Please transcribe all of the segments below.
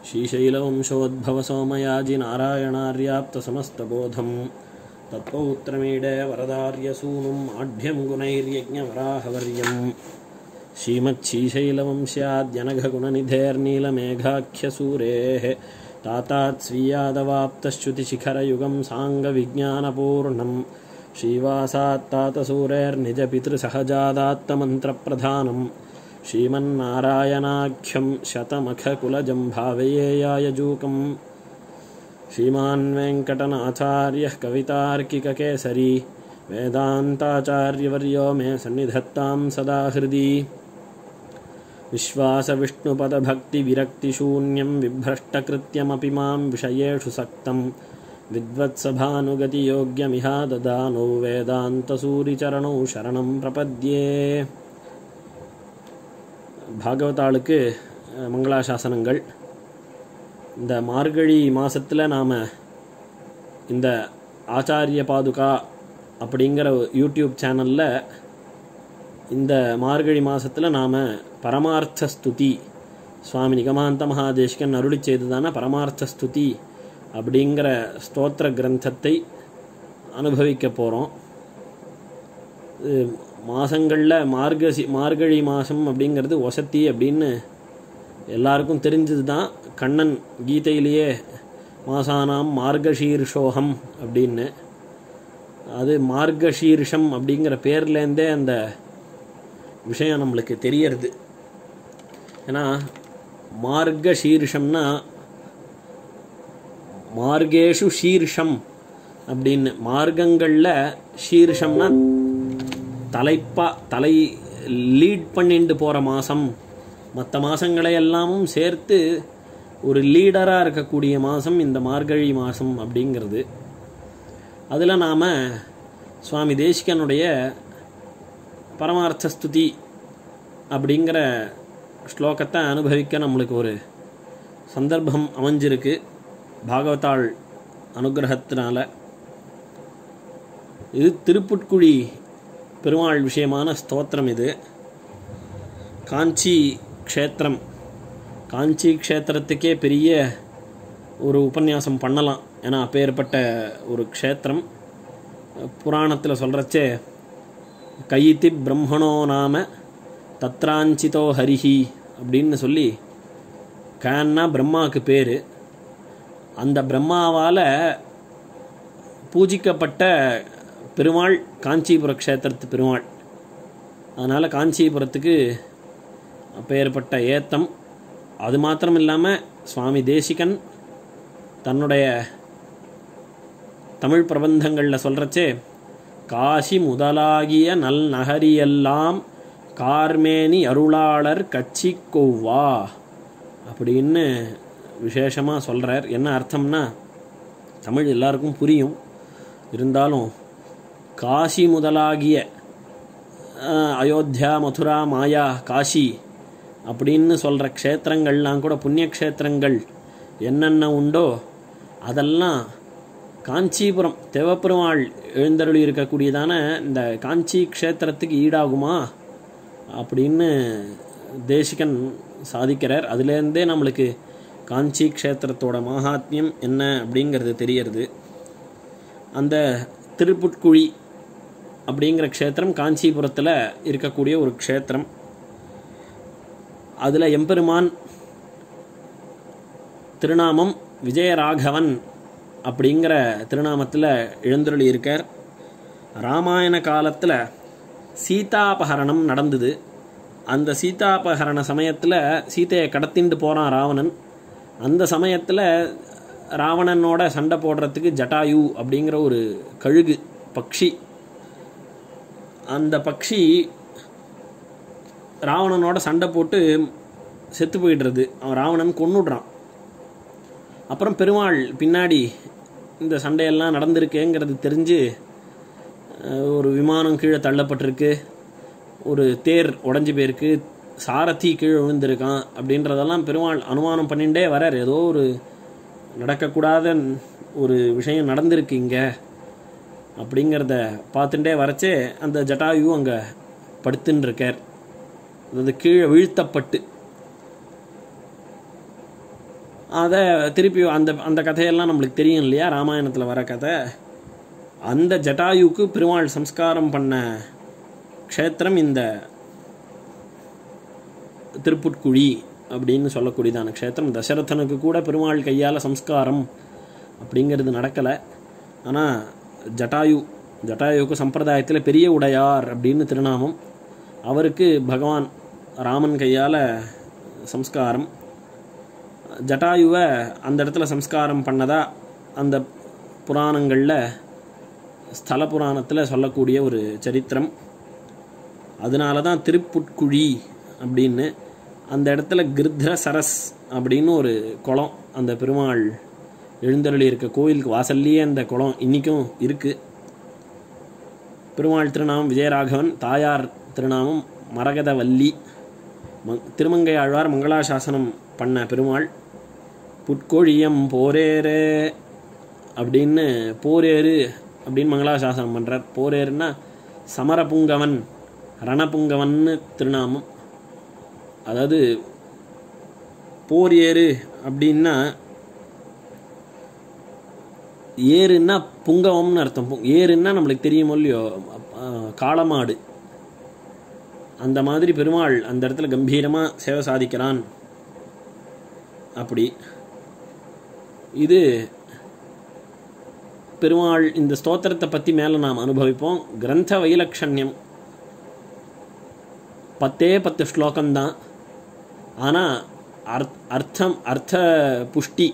श्रीशैलवंशोद्भवसोमयाजिनारायणार्याप्तसमस्तबोधं तत्पौत्रमीडे वरदार्यसूनुम् आढ्यं गुणैर्यज्ञवराहवर्यम् श्रीमच्छीशैलवंश्याद्यनघगुणनिधेर्नीलमेघाख्यसूरेः तातात् स्वीयादवाप्तश्च्युतिशिखरयुगं साङ्गविज्ञानपूर्णं श्रीवासात् तातसूरेर्निजपितृसहजादात्तमन्त्रप्रधानं श्रीमन्नारायणाख्यं शतमखकुलजं भावयेयायजूकम् श्रीमान् वेङ्कटनाथार्यः कवितार्किककेसरी वेदान्ताचार्यवर्यो मे सन्निधत्तां सदा हृदि विश्वासविष्णुपदभक्तिविरक्तिशून्यं बिभ्रष्टकृत्यमपि मां विषयेषु सक्तं विद्वत्सभानुगतियोग्यमिहा ददानौ वेदान्तसूरिचरणौ शरणं प्रपद्ये பாகவதாளுக்கு அஹ், மங்களாசாசனங்கள் இந்த மார்கழி மாதத்தில் நாம் இந்த ஆச்சாரிய பாதுகா அப்படிங்கிற யூடியூப் சேனலில் இந்த மார்கழி மாதத்தில் நாம் பரமார்த்த ஸ்துதி சுவாமி நிகமாந்த மகாதேஷ்கன் அருளி செய்ததான பரமார்த்த ஸ்துதி அப்படிங்கிற ஸ்தோத்திர கிரந்தத்தை அனுபவிக்க போகிறோம் மாதங்களில் மார்கசி மார்கழி மாதம் அப்படிங்கிறது வசத்தி அப்படின்னு எல்லாருக்கும் தெரிஞ்சது தான் கண்ணன் கீதையிலேயே மாசானாம் மார்கசீர்ஷோகம் அப்படின்னு அது மார்கசீர்ஷம் அப்படிங்கிற பேர்லேருந்தே அந்த விஷயம் நம்மளுக்கு தெரியறது ஏன்னா மார்கசீர்ஷம்னா மார்கேஷு சீர்ஷம் அப்படின்னு மார்க்கங்களில் சீர்ஷம்னா தலைப்பா தலை லீட் பண்ணிட்டு போகிற மாதம் மற்ற மாதங்களை எல்லாமும் சேர்த்து ஒரு லீடராக இருக்கக்கூடிய மாதம் இந்த மார்கழி மாதம் அப்படிங்கிறது அதில் நாம் சுவாமி தேசிகனுடைய பரமார்த்த ஸ்துதி அப்படிங்கிற ஸ்லோகத்தை அனுபவிக்க நம்மளுக்கு ஒரு சந்தர்ப்பம் அமைஞ்சிருக்கு பாகவதாள் அனுகிரகத்தினால இது திருப்புட்குழி பெருமாள் விஷயமான ஸ்தோத்திரம் இது காஞ்சி க்ஷேத்திரம் காஞ்சி க்ஷேத்திரத்துக்கே பெரிய ஒரு உபன்யாசம் பண்ணலாம் ஏன்னா அப்பேற்பட்ட ஒரு க்ஷேத்திரம் புராணத்தில் சொல்கிறச்சே கையித்தி பிரம்மணோ நாம தத்ராஞ்சிதோ ஹரிஹி அப்படின்னு சொல்லி கேன்னா பிரம்மாவுக்கு பேர் அந்த பிரம்மாவால் பூஜிக்கப்பட்ட பெருமாள் காஞ்சிபுர க்ஷேத்திரத்து பெருமாள் அதனால் காஞ்சிபுரத்துக்கு அப்பேற்பட்ட ஏத்தம் அது மாத்திரம் இல்லாமல் சுவாமி தேசிகன் தன்னுடைய தமிழ் பிரபந்தங்களில் சொல்கிறச்சே காசி முதலாகிய நல் நகரியெல்லாம் கார்மேனி அருளாளர் கட்சி கொவ்வா அப்படின்னு விசேஷமாக சொல்கிறார் என்ன அர்த்தம்னா தமிழ் எல்லாருக்கும் புரியும் இருந்தாலும் காசி முதலாகிய அஹ், அயோத்தியா மதுரா மாயா காசி அப்படின்னு சொல்கிற க்ஷேத்திரங்கள்லாம் கூட புண்ணிய க்ஷேத்திரங்கள் என்னென்ன உண்டோ அதெல்லாம் காஞ்சிபுரம் தேவப்பெருமாள் எழுந்தருளி இருக்கக்கூடியதான இந்த காஞ்சி க்ஷேத்திரத்துக்கு ஈடாகுமா அப்படின்னு தேசிகன் சாதிக்கிறார் அதுலேருந்தே நம்மளுக்கு காஞ்சி க்ஷேத்திரத்தோட மகாத்மியம் என்ன அப்படிங்கிறது தெரியறது அந்த திருப்புட்குழி அப்படிங்கிற க்ஷேத்திரம் காஞ்சிபுரத்தில் இருக்கக்கூடிய ஒரு க்ஷேத்திரம் அதில் எம்பெருமான் திருநாமம் விஜயராகவன் அப்படிங்கிற திருநாமத்தில் எழுந்தருளி இருக்கார் ராமாயண காலத்தில் சீதாபகரணம் நடந்தது அந்த சீதாபகரண சமயத்தில் சீதையை கடத்திண்டு போகிறான் ராவணன் அந்த சமயத்தில் ராவணனோட சண்டை போடுறதுக்கு ஜட்டாயு அப்படிங்கிற ஒரு கழுகு பக்ஷி அந்த பக்ஷி ராவணனோட சண்டை போட்டு செத்து போயிடுறது அவன் ராவணன் கொன்னுடுறான் அப்புறம் பெருமாள் பின்னாடி இந்த சண்டையெல்லாம் நடந்திருக்கேங்கிறது தெரிஞ்சு அஹ், ஒரு விமானம் கீழே தள்ளப்பட்டிருக்கு ஒரு தேர் உடஞ்சி போயிருக்கு சாரதி கீழே விழுந்திருக்கான் அப்படின்றதெல்லாம் பெருமாள் அனுமானம் பண்ணிகிட்டே வரார் ஏதோ ஒரு நடக்கக்கூடாத ஒரு விஷயம் நடந்திருக்கு இங்கே அப்படிங்கிறத பார்த்துட்டே வரச்சே அந்த ஜட்டாயு அங்கே படுத்துன்னு இருக்கார் அதாவது கீழே வீழ்த்தப்பட்டு அதை திருப்பி அந்த அந்த கதையெல்லாம் நம்மளுக்கு தெரியும் இல்லையா ராமாயணத்தில் வர கதை அந்த ஜட்டாயுக்கு பெருமாள் சம்ஸ்காரம் பண்ண க்ஷேத்திரம் இந்த திருப்புட்குழி அப்படின்னு சொல்லக்கூடியதான க்ஷேத்திரம் தசரதனுக்கு கூட பெருமாள் கையால் சம்ஸ்காரம் அப்படிங்கிறது நடக்கலை ஆனால் ஜட்டாயு ஜட்டாயுக்கு சம்பிரதாயத்தில் பெரிய உடையார் அப்படின்னு திருநாமம் அவருக்கு பகவான் ராமன் கையால் சம்ஸ்காரம் ஜட்டாயுவை அந்த இடத்துல சம்ஸ்காரம் பண்ணதா அந்த புராணங்களில் ஸ்தல புராணத்தில் சொல்லக்கூடிய ஒரு சரித்திரம் அதனால தான் திருப்புட்குழி அப்படின்னு அந்த இடத்துல கிருத்ர சரஸ் அப்படின்னு ஒரு குளம் அந்த பெருமாள் எழுந்தருளி இருக்க கோயிலுக்கு வாசல்லையே அந்த குளம் இன்றைக்கும் இருக்குது பெருமாள் திருநாமம் விஜயராகவன் தாயார் திருநாமம் மரகதவல்லி மங் திருமங்கை ஆழ்வார் மங்களாசாசனம் பண்ண பெருமாள் புட்கொழியம் போரேரே அப்படின்னு போரேறு அப்படின்னு மங்களாசாசனம் பண்ணுறார் போரேருன்னா சமரபுங்கவன் ரணபுங்கவன்னு திருநாமம் அதாவது போர் ஏறு அப்படின்னா ஏறுன்னா புங்கவம்னு அர்த்தம் பு- ஏறுன்னா நம்மளுக்கு தெரியுமோ இல்லையோ அஹ், காளமாடு அந்த மாதிரி பெருமாள் அந்த இடத்துல கம்பீரமாக சேவை சாதிக்கிறான் அப்படி இது பெருமாள் இந்த ஸ்தோத்திரத்தை பற்றி மேலே நாம் அனுபவிப்போம் கிரந்த வைலக்ஷண்யம் பத்தே பத்து ஸ்லோகம்தான் ஆனால் அர்த் அர்த்தம் அர்த்த புஷ்டி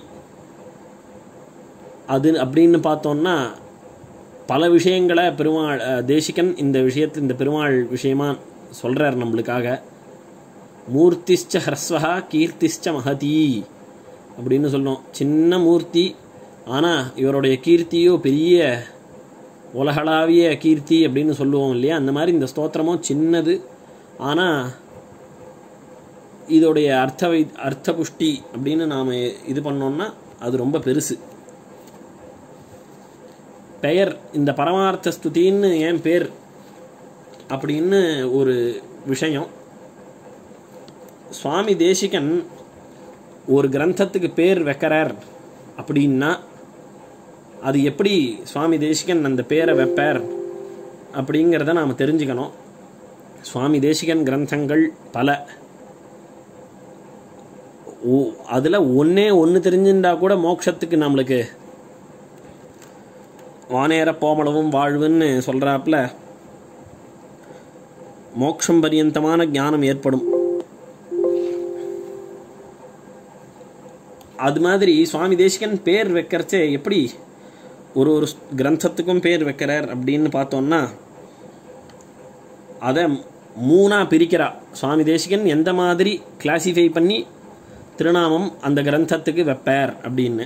அது அப்படின்னு பார்த்தோம்னா பல விஷயங்களை பெருமாள் அஹ், தேசிகன் இந்த விஷயத்து இந்த பெருமாள் விஷயமா சொல்கிறார் நம்மளுக்காக மூர்த்திஷ்ச ஹ்ரஸ்வஹா கீர்த்திஷ்ச மகதி அப்படின்னு சொல்லும் சின்ன மூர்த்தி ஆனால் இவருடைய கீர்த்தியோ பெரிய உலகளாவிய கீர்த்தி அப்படின்னு சொல்லுவோம் இல்லையா அந்த மாதிரி இந்த ஸ்தோத்திரமும் சின்னது ஆனால் இதோடைய அர்த்த வை அர்த்த புஷ்டி அப்படின்னு நாம் இது பண்ணோம்னா அது ரொம்ப பெருசு பெயர் இந்த பரமார்த்த ஸ்துதின்னு ஏன் பேர் அப்படின்னு ஒரு விஷயம் சுவாமி தேசிகன் ஒரு கிரந்தத்துக்கு பேர் வைக்கிறார் அப்படின்னா அது எப்படி சுவாமி தேசிகன் அந்த பேரை வைப்பார் அப்படிங்கிறத நாம் தெரிஞ்சுக்கணும் சுவாமி தேசிகன் கிரந்தங்கள் பல ஓ அதில் ஒன்றே ஒன்று தெரிஞ்சிருந்தா கூட மோட்சத்துக்கு நம்மளுக்கு வானேற போமளவும் வாழ்வுன்னு சொல்கிறாப்புல மோட்சம் பரியந்தமான ஞானம் ஏற்படும் அது மாதிரி சுவாமி தேசிகன் பேர் வைக்கிறச்சே எப்படி ஒரு ஒரு கிரந்தத்துக்கும் பேர் வைக்கிறார் அப்படின்னு பார்த்தோம்னா அதை மூணாக பிரிக்கிறா சுவாமி தேசிகன் எந்த மாதிரி கிளாசிஃபை பண்ணி திருநாமம் அந்த கிரந்தத்துக்கு வைப்பார் அப்படின்னு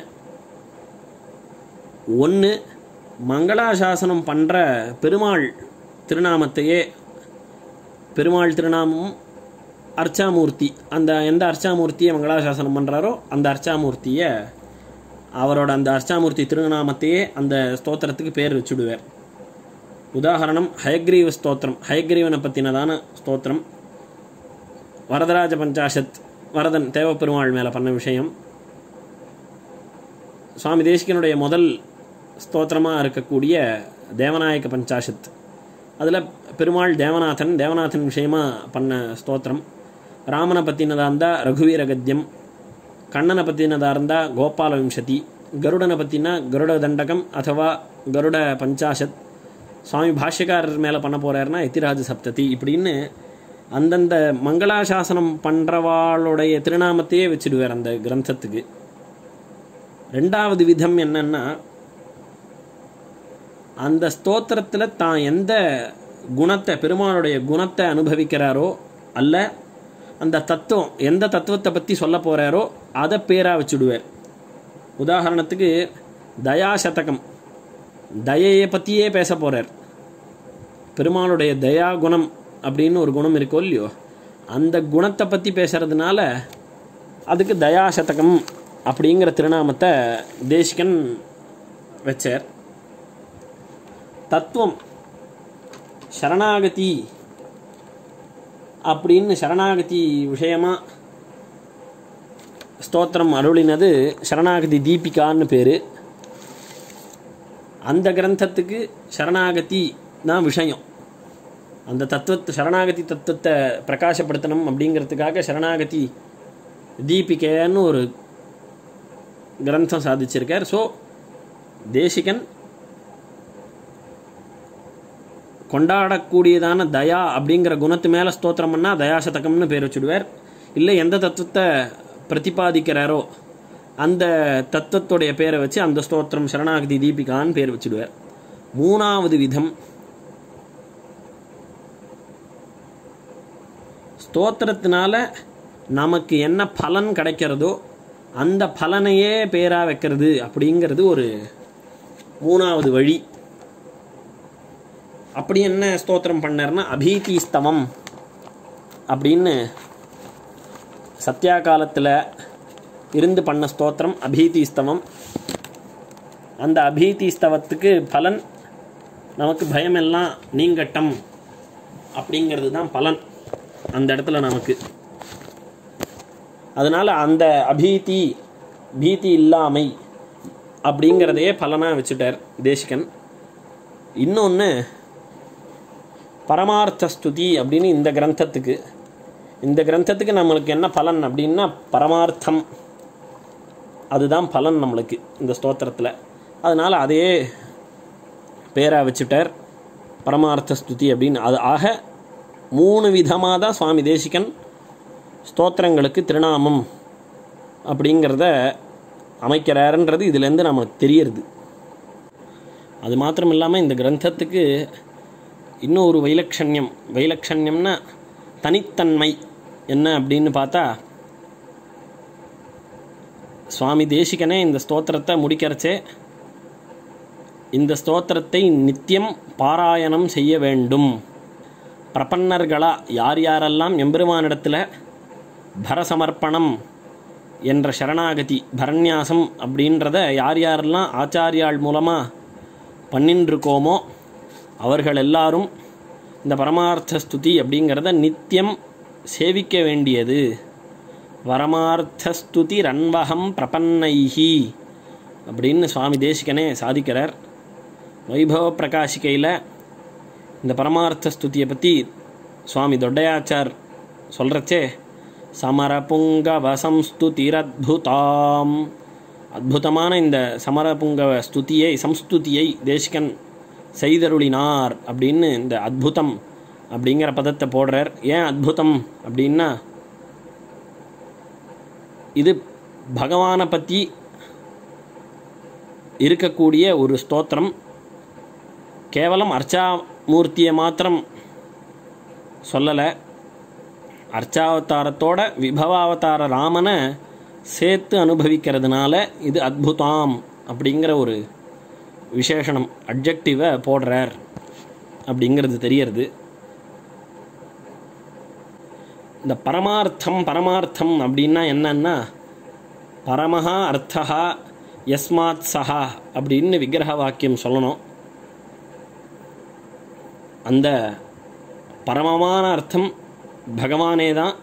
ஒன்று மங்களாசாசனம் பண்ணுற பெருமாள் திருநாமத்தையே பெருமாள் திருநாமம் அர்ச்சாமூர்த்தி அந்த எந்த அர்ச்சாமூர்த்தியை மங்களாசாசனம் பண்ணுறாரோ அந்த அர்ச்சாமூர்த்தியை அவரோட அந்த அர்ச்சாமூர்த்தி திருநாமத்தையே அந்த ஸ்தோத்திரத்துக்கு பேர் வச்சுடுவார் உதாரணம் ஹயக்ரீவ ஸ்தோத்திரம் ஹயக்ரீவனை பற்றினதான ஸ்தோத்திரம் வரதராஜ பஞ்சாஷத் வரதன் தேவப்பெருமாள் மேலே பண்ண விஷயம் சுவாமி தேசிகனுடைய முதல் ஸ்தோத்திரமாக இருக்கக்கூடிய தேவநாயக பஞ்சாஷத் அதில் பெருமாள் தேவநாதன் தேவநாதன் விஷயமா பண்ண ஸ்தோத்திரம் ராமனை பற்றினதாக இருந்தால் ரகுவீர கத்தியம் கண்ணனை பற்றினதாக இருந்தால் கோபால விம்சதி கருடனை பற்றினா கருட தண்டகம் அதுவா கருட பஞ்சாஷத் சுவாமி பாஷ்யக்காரர் மேலே பண்ண போகிறாருன்னா எத்திராஜ சப்ததி இப்படின்னு அந்தந்த மங்களாசாசனம் பண்ணுறவாளுடைய திருநாமத்தையே வச்சுடுவார் அந்த கிரந்தத்துக்கு ரெண்டாவது விதம் என்னன்னா அந்த ஸ்தோத்திரத்தில் தான் எந்த குணத்தை பெருமாளுடைய குணத்தை அனுபவிக்கிறாரோ அல்ல அந்த தத்துவம் எந்த தத்துவத்தை பற்றி சொல்ல போகிறாரோ அதை பேராக வச்சுடுவார் உதாரணத்துக்கு தயாசதகம் தயையை பற்றியே பேச போகிறார் பெருமாளுடைய தயா குணம் அப்படின்னு ஒரு குணம் இருக்கோ இல்லையோ அந்த குணத்தை பற்றி பேசுறதுனால அதுக்கு தயாசதகம் அப்படிங்கிற திருநாமத்தை தேசிகன் வச்சார் தத்துவம் சரணாகதி அப்படின்னு சரணாகதி விஷயமா ஸ்தோத்திரம் அருளினது சரணாகதி தீபிகான்னு பேர் அந்த கிரந்தத்துக்கு சரணாகதி தான் விஷயம் அந்த தத்துவத்தை சரணாகதி தத்துவத்தை பிரகாசப்படுத்தணும் அப்படிங்கிறதுக்காக சரணாகதி தீபிகைன்னு ஒரு கிரந்தம் சாதிச்சிருக்கார் ஸோ தேசிகன் கொண்டாடக்கூடியதான தயா அப்படிங்கிற குணத்து மேலே ஸ்தோத்திரம் பண்ணால் தயாசதகம்னு பேர் வச்சுடுவார் இல்லை எந்த தத்துவத்தை பிரதிபாதிக்கிறாரோ அந்த தத்துவத்துடைய பேரை வச்சு அந்த ஸ்தோத்திரம் சரணாகதி தீபிகான்னு பேர் வச்சுடுவார் மூணாவது விதம் ஸ்தோத்திரத்தினால நமக்கு என்ன பலன் கிடைக்கிறதோ அந்த பலனையே பேராக வைக்கிறது அப்படிங்கிறது ஒரு மூணாவது வழி அப்படி என்ன ஸ்தோத்திரம் பண்ணார்னா அபீதிஸ்தவம் அப்படின்னு சத்யா காலத்தில் இருந்து பண்ண ஸ்தோத்திரம் அபீதிஸ்தவம் அந்த அபீதிஸ்தவத்துக்கு பலன் நமக்கு பயமெல்லாம் நீங்கட்டம் அப்படிங்கிறது தான் பலன் அந்த இடத்துல நமக்கு அதனால் அந்த அபீதி பீதி இல்லாமை அப்படிங்கிறதையே பலனாக வச்சுட்டார் தேசிகன் இன்னொன்று பரமார்த்த ஸ்துதி அப்படின்னு இந்த கிரந்தத்துக்கு இந்த கிரந்தத்துக்கு நம்மளுக்கு என்ன பலன் அப்படின்னா பரமார்த்தம் அதுதான் பலன் நம்மளுக்கு இந்த ஸ்தோத்திரத்தில் அதனால் அதையே பேராக வச்சுட்டார் பரமார்த்த ஸ்துதி அப்படின்னு அது ஆக மூணு விதமாக தான் சுவாமி தேசிகன் ஸ்தோத்திரங்களுக்கு திருநாமம் அப்படிங்கிறத அமைக்கிறாருன்றது இதுலேருந்து நமக்கு தெரியறது அது மாத்திரம் இல்லாமல் இந்த கிரந்தத்துக்கு இன்னும் ஒரு வைலக்ஷண்யம் வைலக்ஷண்யம்னா தனித்தன்மை என்ன அப்படின்னு பார்த்தா சுவாமி தேசிகனே இந்த ஸ்தோத்திரத்தை முடிக்கிறச்சே இந்த ஸ்தோத்திரத்தை நித்தியம் பாராயணம் செய்ய வேண்டும் பிரபன்னர்களா யார் யாரெல்லாம் எம்பெருமானிடத்தில் பரசமர்ப்பணம் என்ற சரணாகதி பரநியாசம் அப்படின்றத யார் யாரெல்லாம் ஆச்சாரியாள் மூலமாக பண்ணின்றிருக்கோமோ அவர்கள் எல்லாரும் இந்த பரமார்த்த ஸ்துதி அப்படிங்கிறத நித்தியம் சேவிக்க வேண்டியது பரமார்த்தஸ்துதி ரன்வகம் பிரபன்னைஹி அப்படின்னு சுவாமி தேசிகனே சாதிக்கிறார் வைபவ பிரகாஷிகையில் இந்த பரமார்த்த ஸ்துதியை பற்றி சுவாமி தொட்டையாச்சார் சொல்கிறச்சே சமரபுங்கவ சம்ஸ்துதிரத்புதாம் அற்புதமான இந்த சமரபுங்கவ ஸ்துதியை சம்ஸ்துதியை தேசிகன் செய்தருளினார் அப்படின்னு இந்த அத்புதம் அப்படிங்கிற பதத்தை போடுறார் ஏன் அத்புதம் அப்படின்னா இது பகவானை பற்றி இருக்கக்கூடிய ஒரு ஸ்தோத்திரம் கேவலம் அர்ச்சாமூர்த்தியை மாத்திரம் சொல்லலை அர்ச்சாவதாரத்தோட விபவாவதார ராமனை சேர்த்து அனுபவிக்கிறதுனால இது அத்புதாம் அப்படிங்கிற ஒரு விசேஷனம் அப்ஜெக்டிவை போடுறார் அப்படிங்கிறது தெரியறது இந்த பரமார்த்தம் பரமார்த்தம் அப்படின்னா என்னன்னா பரமஹா அர்த்தா யஸ்மாத் சஹா அப்படின்னு விக்கிரக வாக்கியம் சொல்லணும் அந்த பரமமான அர்த்தம் பகவானே தான்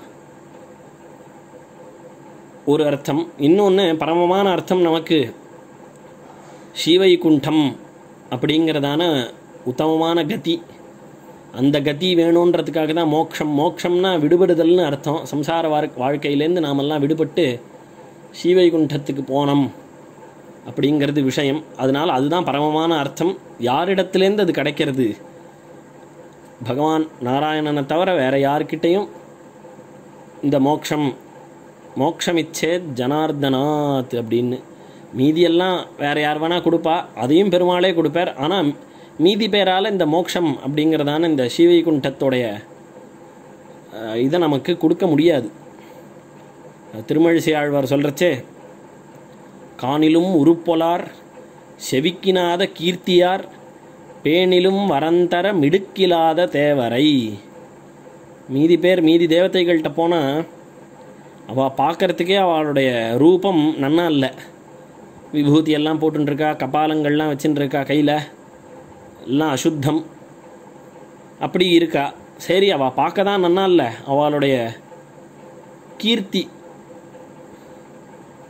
ஒரு அர்த்தம் இன்னொன்று பரமமான அர்த்தம் நமக்கு ஸ்ரீவைகுண்டம் அப்படிங்கிறதான உத்தமமான கதி அந்த கதி வேணுன்றதுக்காக தான் மோக்ஷம் மோக்ஷம்னா விடுபடுதல்னு அர்த்தம் சம்சார வாழ் வாழ்க்கையிலேருந்து நாமெல்லாம் விடுபட்டு ஸ்ரீவைகுண்டத்துக்கு போனோம் அப்படிங்கிறது விஷயம் அதனால் அதுதான் பரமமான அர்த்தம் யாரிடத்துலேருந்து அது கிடைக்கிறது பகவான் நாராயணனை தவிர வேற யார்கிட்டையும் இந்த மோக்ஷம் மோக்ஷமிச்சேத் ஜனார்தனாத் அப்படின்னு மீதியெல்லாம் வேற யார் வேணால் கொடுப்பா அதையும் பெருமாளே கொடுப்பார் ஆனால் மீதி பேரால் இந்த மோக்ஷம் அப்படிங்கிறதான இந்த ஸ்ரீவைகுண்டத்தோடைய அஹ், இதை நமக்கு கொடுக்க முடியாது திருமழிசை ஆழ்வார் சொல்கிறச்சே காணிலும் உருப்பொலார் செவிக்கினாத கீர்த்தியார் பேணிலும் வரந்தர மிடுக்கிலாத தேவரை மீதி பேர் மீதி தேவதைகள்கிட்ட போனால் அவள் பார்க்கறதுக்கே அவளுடைய ரூபம் நன்னா இல்லை விபூதி எல்லாம் போட்டுருக்கா கபாலங்கள்லாம் வச்சுட்டுருக்கா கையில் எல்லாம் அசுத்தம் அப்படி இருக்கா சரி அவள் பார்க்க தான் நன்னா இல்லை அவளுடைய கீர்த்தி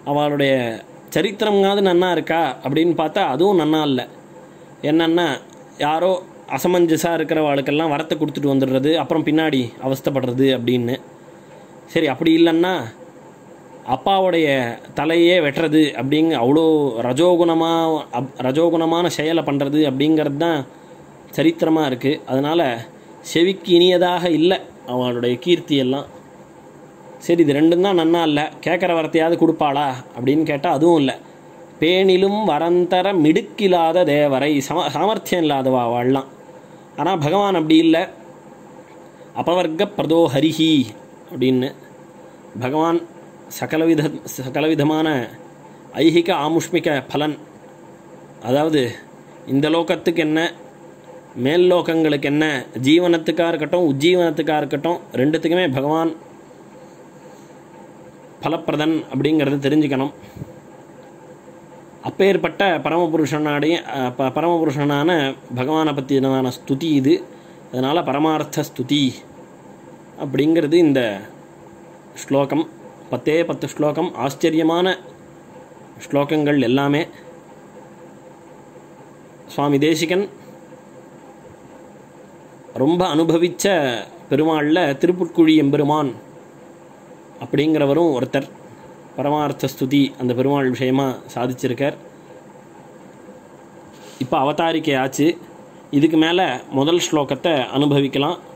அவளுடைய சரித்திரமாவது நன்னா இருக்கா அப்படின்னு பார்த்தா அதுவும் நன்னா இல்லை என்னன்னா யாரோ அசமஞ்சஸாக இருக்கிறவாளுக்கெல்லாம் வரத்தை கொடுத்துட்டு வந்துடுறது அப்புறம் பின்னாடி அவஸ்தைப்படுறது அப்படின்னு சரி அப்படி இல்லைன்னா அப்பாவுடைய தலையே வெட்டுறது அப்படிங்க அவ்வளோ ரஜோகுணமாக அப் ரஜோகுணமான செயலை பண்ணுறது அப்படிங்கிறது தான் சரித்திரமாக இருக்குது அதனால் செவிக்கு இனியதாக இல்லை அவளுடைய கீர்த்தி எல்லாம் சரி இது ரெண்டும் தான் நன்னா இல்லை கேட்குற வரத்தையாவது கொடுப்பாளா அப்படின்னு கேட்டால் அதுவும் இல்லை பேணிலும் வரந்தர மிடுக்கில்லாத தேவரை சம சாமர்த்தியம் இல்லாதவா வாழலாம் ஆனால் பகவான் அப்படி இல்லை அபவர்க்க பிரதோ ஹரிஹி அப்படின்னு பகவான் சகலவித சகலவிதமான ஐஹிக ஆமுஷ்மிக பலன் அதாவது இந்த லோகத்துக்கு என்ன மேல் லோகங்களுக்கு என்ன ஜீவனத்துக்காக இருக்கட்டும் உஜ்ஜீவனத்துக்காக இருக்கட்டும் ரெண்டுத்துக்குமே பகவான் பலப்பிரதன் அப்படிங்கிறத தெரிஞ்சுக்கணும் அப்பேற்பட்ட பரமபுருஷனாடைய அஹ், ப பரமபுருஷனான பகவானை பற்றினதான ஸ்துதி இது அதனால் பரமார்த்த ஸ்துதி அப்படிங்கிறது இந்த ஸ்லோகம் பத்தே பத்து ஸ்லோகம் ஆச்சரியமான ஸ்லோகங்கள் எல்லாமே சுவாமி தேசிகன் ரொம்ப அனுபவித்த பெருமாளில் திருப்புட்குழி எம்பெருமான் அப்படிங்கிறவரும் ஒருத்தர் பரமார்த்த ஸ்துதி அந்த பெருமாள் விஷயமா சாதிச்சிருக்கார் இப்போ அவதாரிக்கை ஆச்சு இதுக்கு மேலே முதல் ஸ்லோகத்தை அனுபவிக்கலாம்